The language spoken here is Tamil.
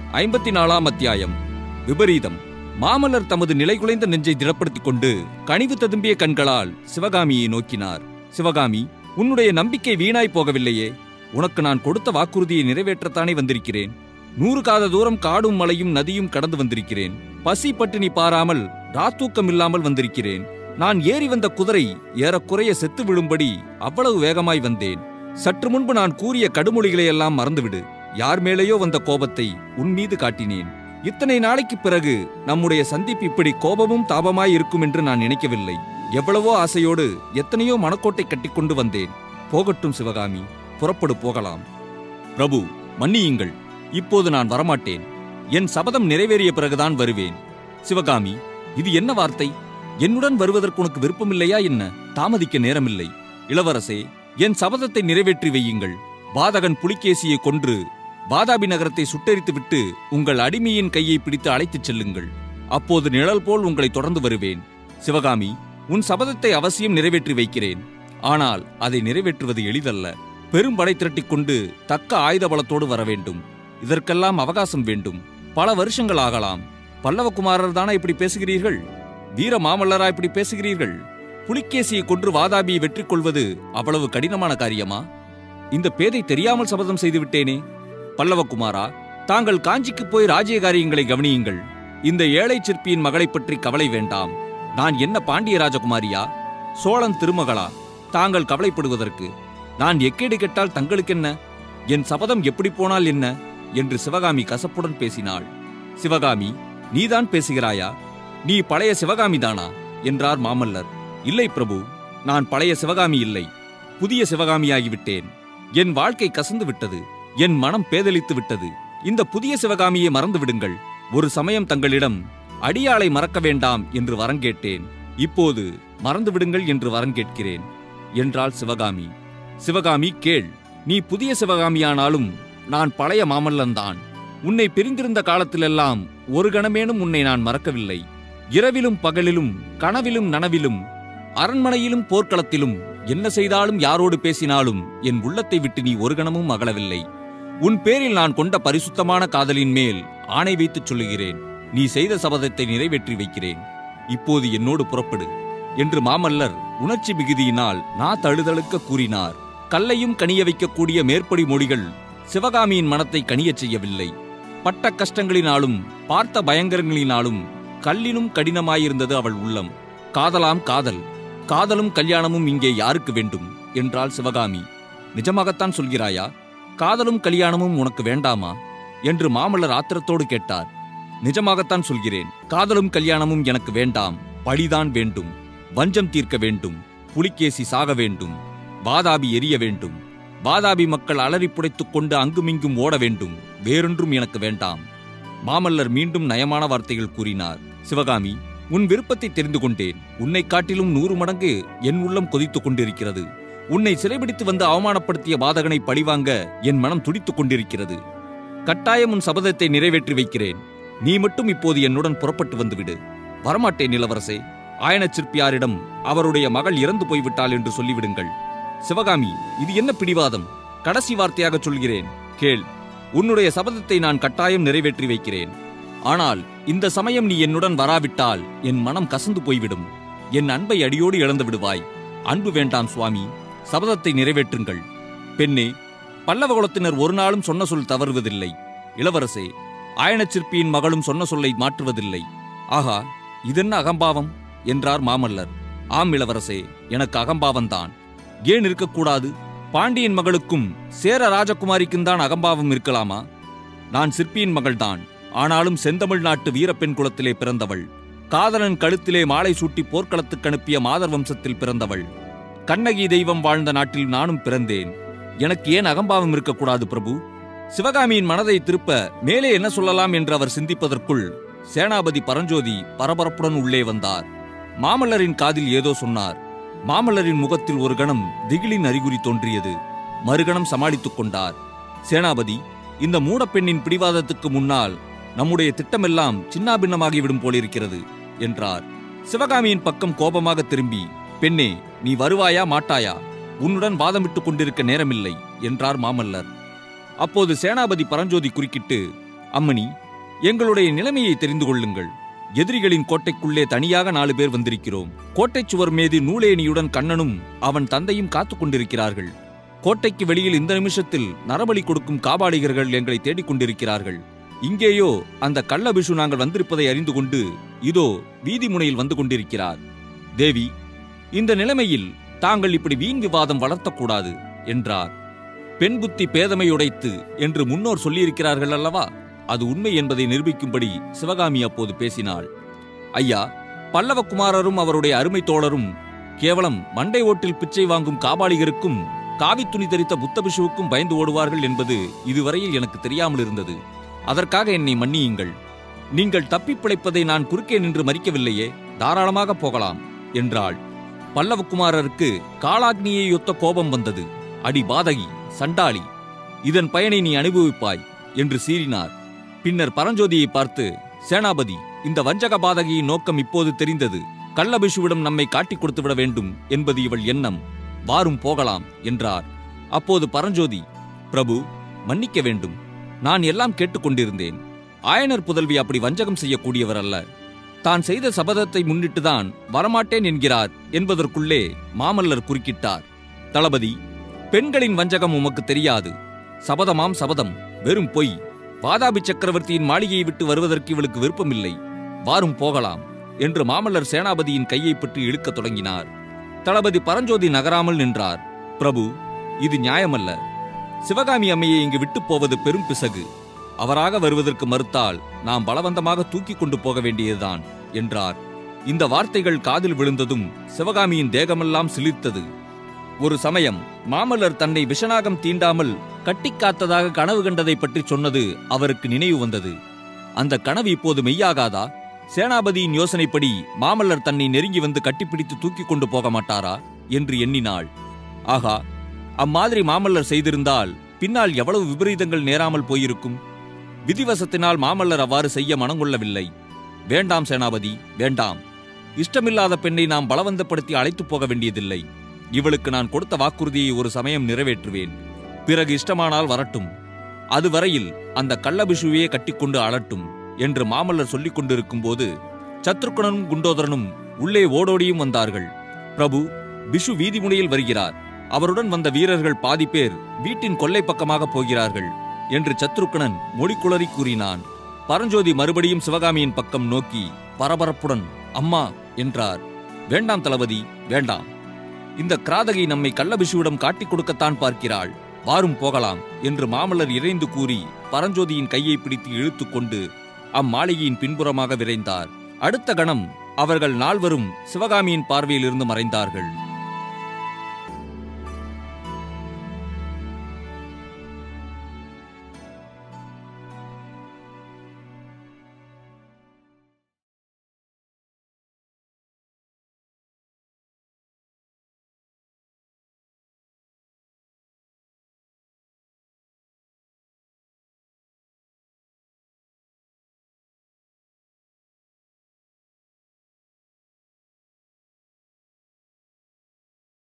ஐம்பத்தி நாலாம் அத்தியாயம் விபரீதம் மாமல்லர் தமது நிலைகுலைந்த நெஞ்சை திடப்படுத்திக் கொண்டு கனிவு ததும்பிய கண்களால் சிவகாமியை நோக்கினார் சிவகாமி உன்னுடைய நம்பிக்கை வீணாய் போகவில்லையே உனக்கு நான் கொடுத்த வாக்குறுதியை நிறைவேற்றத்தானே வந்திருக்கிறேன் நூறு காத தூரம் காடும் மலையும் நதியும் கடந்து வந்திருக்கிறேன் பசி பட்டினி பாராமல் ராத்தூக்கம் இல்லாமல் வந்திருக்கிறேன் நான் ஏறி வந்த குதிரை ஏறக்குறைய செத்து விழும்படி அவ்வளவு வேகமாய் வந்தேன் சற்று முன்பு நான் கூறிய கடுமொழிகளை எல்லாம் மறந்துவிடு யார் மேலேயோ வந்த கோபத்தை உன் மீது காட்டினேன் இத்தனை நாளைக்கு பிறகு நம்முடைய சந்திப்பு இப்படி கோபமும் தாபமாய் இருக்கும் என்று நான் நினைக்கவில்லை எவ்வளவோ ஆசையோடு எத்தனையோ மனக்கோட்டை கட்டிக்கொண்டு வந்தேன் போகட்டும் சிவகாமி புறப்படு போகலாம் பிரபு மன்னியுங்கள் இப்போது நான் வரமாட்டேன் என் சபதம் நிறைவேறிய பிறகுதான் வருவேன் சிவகாமி இது என்ன வார்த்தை என்னுடன் வருவதற்கு உனக்கு விருப்பமில்லையா என்ன தாமதிக்க நேரமில்லை இளவரசே என் சபதத்தை நிறைவேற்றி வையுங்கள் பாதகன் புலிகேசியை கொன்று வாதாபி நகரத்தை சுட்டெரித்துவிட்டு உங்கள் அடிமையின் கையை பிடித்து அழைத்துச் செல்லுங்கள் அப்போது நிழல் போல் உங்களை தொடர்ந்து வருவேன் சிவகாமி உன் சபதத்தை அவசியம் நிறைவேற்றி வைக்கிறேன் ஆனால் அதை நிறைவேற்றுவது எளிதல்ல பெரும் படை திரட்டிக் கொண்டு தக்க ஆயுத பலத்தோடு வர வேண்டும் இதற்கெல்லாம் அவகாசம் வேண்டும் பல வருஷங்கள் ஆகலாம் பல்லவகுமாரர் தானே இப்படி பேசுகிறீர்கள் வீர மாமல்லரா இப்படி பேசுகிறீர்கள் புலிகேசியை கொன்று வாதாபியை வெற்றி கொள்வது அவ்வளவு கடினமான காரியமா இந்த பேதை தெரியாமல் சபதம் செய்து விட்டேனே பல்லவகுமாரா தாங்கள் காஞ்சிக்கு போய் ராஜ்ய காரியங்களை கவனியுங்கள் இந்த ஏழை சிற்பியின் மகளைப் பற்றி கவலை வேண்டாம் நான் என்ன பாண்டிய ராஜகுமாரியா சோழன் திருமகளா தாங்கள் கவலைப்படுவதற்கு நான் எக்கேடு கெட்டால் தங்களுக்கென்ன என் சபதம் எப்படி போனால் என்ன என்று சிவகாமி கசப்புடன் பேசினாள் சிவகாமி நீதான் பேசுகிறாயா நீ பழைய சிவகாமி தானா என்றார் மாமல்லர் இல்லை பிரபு நான் பழைய சிவகாமி இல்லை புதிய சிவகாமியாகிவிட்டேன் என் வாழ்க்கை கசந்து விட்டது என் மனம் பேதலித்து விட்டது இந்த புதிய சிவகாமியை மறந்து விடுங்கள் ஒரு சமயம் தங்களிடம் அடியாளை மறக்க வேண்டாம் என்று வரங்கேட்டேன் இப்போது மறந்து விடுங்கள் என்று வரங்கேட்கிறேன் என்றாள் சிவகாமி சிவகாமி கேள் நீ புதிய சிவகாமியானாலும் நான் பழைய மாமல்லன்தான் உன்னை பிரிந்திருந்த காலத்திலெல்லாம் ஒரு கணமேனும் உன்னை நான் மறக்கவில்லை இரவிலும் பகலிலும் கனவிலும் நனவிலும் அரண்மனையிலும் போர்க்களத்திலும் என்ன செய்தாலும் யாரோடு பேசினாலும் என் உள்ளத்தை விட்டு நீ ஒரு கணமும் அகலவில்லை உன் பேரில் நான் கொண்ட பரிசுத்தமான காதலின் மேல் ஆணை வைத்துச் சொல்லுகிறேன் நீ செய்த சபதத்தை நிறைவேற்றி வைக்கிறேன் இப்போது என்னோடு புறப்படு என்று மாமல்லர் உணர்ச்சி மிகுதியினால் நா தழுதழுக்க கூறினார் கல்லையும் கனிய வைக்கக்கூடிய மேற்படி மொழிகள் சிவகாமியின் மனத்தை கனியச் செய்யவில்லை பட்ட கஷ்டங்களினாலும் பார்த்த பயங்கரங்களினாலும் கல்லினும் கடினமாயிருந்தது அவள் உள்ளம் காதலாம் காதல் காதலும் கல்யாணமும் இங்கே யாருக்கு வேண்டும் என்றாள் சிவகாமி நிஜமாகத்தான் சொல்கிறாயா காதலும் கல்யாணமும் உனக்கு வேண்டாமா என்று மாமல்லர் ஆத்திரத்தோடு கேட்டார் நிஜமாகத்தான் சொல்கிறேன் காதலும் கல்யாணமும் எனக்கு வேண்டாம் பழிதான் வேண்டும் வஞ்சம் தீர்க்க வேண்டும் புலிகேசி சாக வேண்டும் வாதாபி எரிய வேண்டும் வாதாபி மக்கள் அலறி புடைத்துக் கொண்டு அங்குமிங்கும் ஓட வேண்டும் வேறொன்றும் எனக்கு வேண்டாம் மாமல்லர் மீண்டும் நயமான வார்த்தைகள் கூறினார் சிவகாமி உன் விருப்பத்தை தெரிந்து கொண்டேன் உன்னை காட்டிலும் நூறு மடங்கு என் உள்ளம் கொதித்துக் கொண்டிருக்கிறது உன்னை சிறைபிடித்து வந்து அவமானப்படுத்திய பாதகனை பழிவாங்க என் மனம் துடித்துக் கொண்டிருக்கிறது கட்டாயம் உன் சபதத்தை நிறைவேற்றி வைக்கிறேன் நீ மட்டும் இப்போது என்னுடன் புறப்பட்டு வந்துவிடு வரமாட்டேன் இளவரசே ஆயனச் சிற்பியாரிடம் அவருடைய மகள் இறந்து போய்விட்டாள் என்று சொல்லிவிடுங்கள் சிவகாமி இது என்ன பிடிவாதம் கடைசி வார்த்தையாக சொல்கிறேன் கேள் உன்னுடைய சபதத்தை நான் கட்டாயம் நிறைவேற்றி வைக்கிறேன் ஆனால் இந்த சமயம் நீ என்னுடன் வராவிட்டால் என் மனம் கசந்து போய்விடும் என் அன்பை அடியோடு இழந்து விடுவாய் அன்பு வேண்டாம் சுவாமி சபதத்தை நிறைவேற்றுங்கள் பெண்ணே பல்லவ குலத்தினர் ஒரு நாளும் சொன்ன சொல் தவறுவதில்லை இளவரசே ஆயனச் சிற்பியின் மகளும் சொன்ன சொல்லை மாற்றுவதில்லை ஆகா இதென்ன அகம்பாவம் என்றார் மாமல்லர் ஆம் இளவரசே எனக்கு அகம்பாவம்தான் ஏன் இருக்கக்கூடாது பாண்டியன் மகளுக்கும் சேர ராஜகுமாரிக்கும் தான் அகம்பாவம் இருக்கலாமா நான் சிற்பியின் மகள்தான் ஆனாலும் செந்தமிழ் நாட்டு வீரப்பெண் குலத்திலே பிறந்தவள் காதலன் கழுத்திலே மாலை சூட்டி போர்க்களத்துக்கு அனுப்பிய மாதர் வம்சத்தில் பிறந்தவள் கண்ணகி தெய்வம் வாழ்ந்த நாட்டில் நானும் பிறந்தேன் எனக்கு ஏன் அகம்பாவம் இருக்கக்கூடாது பிரபு சிவகாமியின் மனதை திருப்ப மேலே என்ன சொல்லலாம் என்று அவர் சிந்திப்பதற்குள் சேனாபதி பரஞ்சோதி பரபரப்புடன் உள்ளே வந்தார் மாமல்லரின் காதில் ஏதோ சொன்னார் மாமல்லரின் முகத்தில் ஒரு கணம் திகிலின் அறிகுறி தோன்றியது மறுகணம் சமாளித்துக் கொண்டார் சேனாபதி இந்த மூடப்பெண்ணின் பிடிவாதத்துக்கு முன்னால் நம்முடைய திட்டமெல்லாம் சின்னாபின்னமாகிவிடும் போலிருக்கிறது என்றார் சிவகாமியின் பக்கம் கோபமாக திரும்பி பெண்ணே நீ வருவாயா மாட்டாயா உன்னுடன் வாதமிட்டுக் கொண்டிருக்க நேரமில்லை என்றார் மாமல்லர் அப்போது சேனாபதி பரஞ்சோதி குறுக்கிட்டு அம்மணி எங்களுடைய நிலைமையை தெரிந்து கொள்ளுங்கள் எதிரிகளின் கோட்டைக்குள்ளே தனியாக நாலு பேர் வந்திருக்கிறோம் கோட்டைச் சுவர் மீது நூலேணியுடன் கண்ணனும் அவன் தந்தையும் காத்துக் கொண்டிருக்கிறார்கள் கோட்டைக்கு வெளியில் இந்த நிமிஷத்தில் நரபலி கொடுக்கும் காபாளிகர்கள் எங்களை தேடிக் கொண்டிருக்கிறார்கள் இங்கேயோ அந்த கள்ள பிஷு நாங்கள் வந்திருப்பதை அறிந்து கொண்டு இதோ வீதி முனையில் வந்து கொண்டிருக்கிறார் தேவி இந்த நிலைமையில் தாங்கள் இப்படி வீண் விவாதம் வளர்த்தக்கூடாது என்றார் பெண் புத்தி பேதமை உடைத்து என்று முன்னோர் சொல்லியிருக்கிறார்கள் அல்லவா அது உண்மை என்பதை நிரூபிக்கும்படி சிவகாமி அப்போது பேசினாள் ஐயா பல்லவகுமாரரும் அவருடைய அருமை தோழரும் கேவலம் மண்டை ஓட்டில் பிச்சை வாங்கும் காபாளிகருக்கும் காவித் துணி தரித்த புத்தபிஷுவுக்கும் பயந்து ஓடுவார்கள் என்பது இதுவரையில் எனக்கு தெரியாமல் இருந்தது அதற்காக என்னை மன்னியுங்கள் நீங்கள் தப்பிப் பிழைப்பதை நான் குறுக்கே நின்று மறிக்கவில்லையே தாராளமாக போகலாம் என்றாள் பல்லவகுமாரருக்கு காலாக்னியை ஒத்த கோபம் வந்தது அடி பாதகி சண்டாளி இதன் பயனை நீ அனுபவிப்பாய் என்று சீறினார் பின்னர் பரஞ்சோதியை பார்த்து சேனாபதி இந்த வஞ்சக பாதகியின் நோக்கம் இப்போது தெரிந்தது கள்ளபிஷுவிடம் நம்மை காட்டிக் கொடுத்து விட வேண்டும் என்பது இவள் எண்ணம் வாரும் போகலாம் என்றார் அப்போது பரஞ்சோதி பிரபு மன்னிக்க வேண்டும் நான் எல்லாம் கேட்டுக்கொண்டிருந்தேன் ஆயனர் புதல்வி அப்படி வஞ்சகம் செய்யக்கூடியவர் அல்ல தான் செய்த சபதத்தை முன்னிட்டுதான் வரமாட்டேன் என்கிறார் என்பதற்குள்ளே மாமல்லர் குறுக்கிட்டார் தளபதி பெண்களின் வஞ்சகம் உமக்கு தெரியாது சபதமாம் சபதம் வெறும் பொய் வாதாபி சக்கரவர்த்தியின் மாளிகையை விட்டு வருவதற்கு இவளுக்கு விருப்பமில்லை வாரும் போகலாம் என்று மாமல்லர் சேனாபதியின் கையை பற்றி இழுக்கத் தொடங்கினார் தளபதி பரஞ்சோதி நகராமல் நின்றார் பிரபு இது நியாயமல்ல சிவகாமி அம்மையை இங்கு விட்டுப் போவது பெரும் பிசகு அவராக வருவதற்கு மறுத்தால் நாம் பலவந்தமாக தூக்கிக் கொண்டு போக வேண்டியதுதான் என்றார் இந்த வார்த்தைகள் காதில் விழுந்ததும் சிவகாமியின் தேகமெல்லாம் சிலிர்த்தது ஒரு சமயம் மாமல்லர் தன்னை விஷநாகம் தீண்டாமல் கட்டிக் காத்ததாக கனவு கண்டதை பற்றி சொன்னது அவருக்கு நினைவு வந்தது அந்த கனவு இப்போது மெய்யாகாதா சேனாபதியின் யோசனைப்படி மாமல்லர் தன்னை நெருங்கி வந்து கட்டிப்பிடித்து தூக்கிக் கொண்டு போக மாட்டாரா என்று எண்ணினாள் ஆகா அம்மாதிரி மாமல்லர் செய்திருந்தால் பின்னால் எவ்வளவு விபரீதங்கள் நேராமல் போயிருக்கும் விதிவசத்தினால் மாமல்லர் அவ்வாறு செய்ய மனங்கொள்ளவில்லை வேண்டாம் சேனாபதி வேண்டாம் இஷ்டமில்லாத பெண்ணை நாம் பலவந்தப்படுத்தி அழைத்துப் போக வேண்டியதில்லை இவளுக்கு நான் கொடுத்த வாக்குறுதியை ஒரு சமயம் நிறைவேற்றுவேன் பிறகு இஷ்டமானால் வரட்டும் அதுவரையில் அந்த கள்ளபிஷுவையே கட்டிக்கொண்டு அழட்டும் என்று மாமல்லர் சொல்லிக் கொண்டிருக்கும் போது சத்ருக்கணனும் குண்டோதரனும் உள்ளே ஓடோடியும் வந்தார்கள் பிரபு பிஷு வீதி முனையில் வருகிறார் அவருடன் வந்த வீரர்கள் பாதி பேர் வீட்டின் கொல்லை பக்கமாக போகிறார்கள் என்று சத்ருக்கணன் மொழிக்குளறி கூறினான் பரஞ்சோதி மறுபடியும் சிவகாமியின் பக்கம் நோக்கி பரபரப்புடன் அம்மா என்றார் வேண்டாம் தளபதி வேண்டாம் இந்த கிராதகை நம்மை கள்ளபிஷுவிடம் காட்டிக் கொடுக்கத்தான் பார்க்கிறாள் வாரும் போகலாம் என்று மாமல்லர் இறைந்து கூறி பரஞ்சோதியின் கையை பிடித்து இழுத்துக்கொண்டு அம்மாளிகையின் பின்புறமாக விரைந்தார் அடுத்த கணம் அவர்கள் நால்வரும் சிவகாமியின் பார்வையிலிருந்து மறைந்தார்கள்